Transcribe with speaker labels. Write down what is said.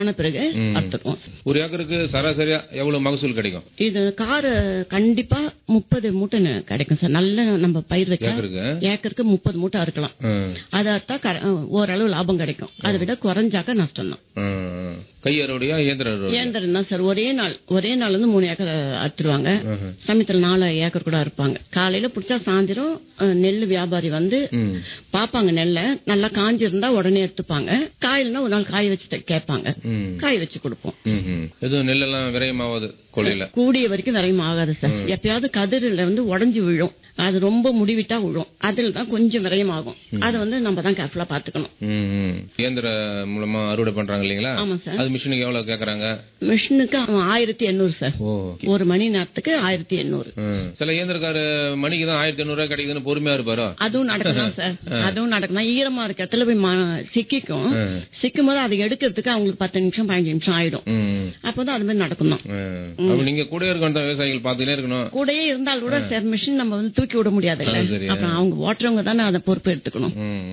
Speaker 1: ஆன பிறகு அறுத்துக்குவோம்
Speaker 2: ஒரு ஏக்கருக்கு சராசரியா எவ்வளவு மகசூல் கிடைக்கும்
Speaker 1: இது காரு கண்டிப்பா முப்பது மூட்டைன்னு கிடைக்கும் சார் நல்ல நம்ம பயிர் வைக்க
Speaker 2: ஏக்கருக்கு
Speaker 1: ஏக்கருக்கு முப்பது மூட்டை அறுக்கலாம்
Speaker 2: ம்,
Speaker 1: அதை அறுத்தா கர- ஓரளவு லாபம் கிடைக்கும் அதை விட குறைஞ்சாக்க நஷ்டம் தான்
Speaker 2: ம். கை அறுவடையா இயந்திர அறுவடை
Speaker 1: இயந்திரம் தான் சார் ஒரே நாள் ஒரே நாள் வந்து மூணு ஏக்கர் அறுத்துருவாங்க சமயத்துல நாலு ஏக்கர் கூட அறுப்பாங்க காலையில பிடிச்சா சாயந்தரம் அஹ், நெல் வியாபாரி வந்து
Speaker 2: ம்.
Speaker 1: பாப்பாங்க நெல்லை நல்லா காஞ்சிருந்தா உடனே எடுத்துப்பாங்க காயில்னா ஒரு நாள் காய வச்சு த- கேட்பாங்க
Speaker 2: ம்.
Speaker 1: காய வச்சு கொடுப்போம்
Speaker 2: ம், ம். எதுவும் நெல்லெல்லாம் விரயமாவது கொள்ளையில
Speaker 1: கூடிய வரைக்கும் விரையும் ஆகாது சார் எப்பயாவது கதிரில வந்து உடைஞ்சு விழும் அது ரொம்ப முடிவிட்டா விழும் அதுல தான் கொஞ்சம் விரயம் ஆகும் அதை வந்து நம்ம தான் கேர்ஃபுல்லா பாத்துக்கணும்
Speaker 2: ம், ம். இயந்திர மூலமா அறுவடை பண்றாங்க இல்லீங்களா
Speaker 1: ஆமா சார்
Speaker 2: அது மிஷினுக்கு எவ்வளவு கேக்குறாங்க
Speaker 1: மிஷினுக்கு அவன் ஆயிரத்தி எண்ணூறு சார்
Speaker 2: ஓ
Speaker 1: ஒரு மணி நேரத்துக்கு ஆயிரத்தி எண்ணூறு
Speaker 2: ம். சில இயந்திரக்காரு மணிக்கு தான் ஆயிரத்தி எண்ணூறு ரூபாய் கிடைக்குதுன்னு பொறுமையா இருப்பாரோ
Speaker 1: அதுவும் நடக்கலாம் சார் அதுவும் நடக்கலாம் ஈரமா இருக்க இடத்துல போய் ம- சிக்கிக்கும் சிக்கும் போது அதை எடுக்கிறதுக்கு அவங்களுக்கு பத்து நிமிஷம் பதினஞ்சு நிமிஷம் ஆயிடும்
Speaker 2: ம்.
Speaker 1: அப்போதான் அது மாதிரி நடக்கும் தான்
Speaker 2: ம். அப்ப நீங்க கூட இருக்கணும் தான் விவசாயிகள் பாத்துக்கிட்டே இருக்கணும்
Speaker 1: கூடயே இருந்தால் கூட சார் மிஷின் நம்ம வந்து தூக்கி விட முடியாதுல்ல
Speaker 2: அது சரி.
Speaker 1: அப்புறம் அவங்க ஓட்டுறவங்க தானே அதை பொறுப்பு எடுத்துக்கணும்
Speaker 2: ம்.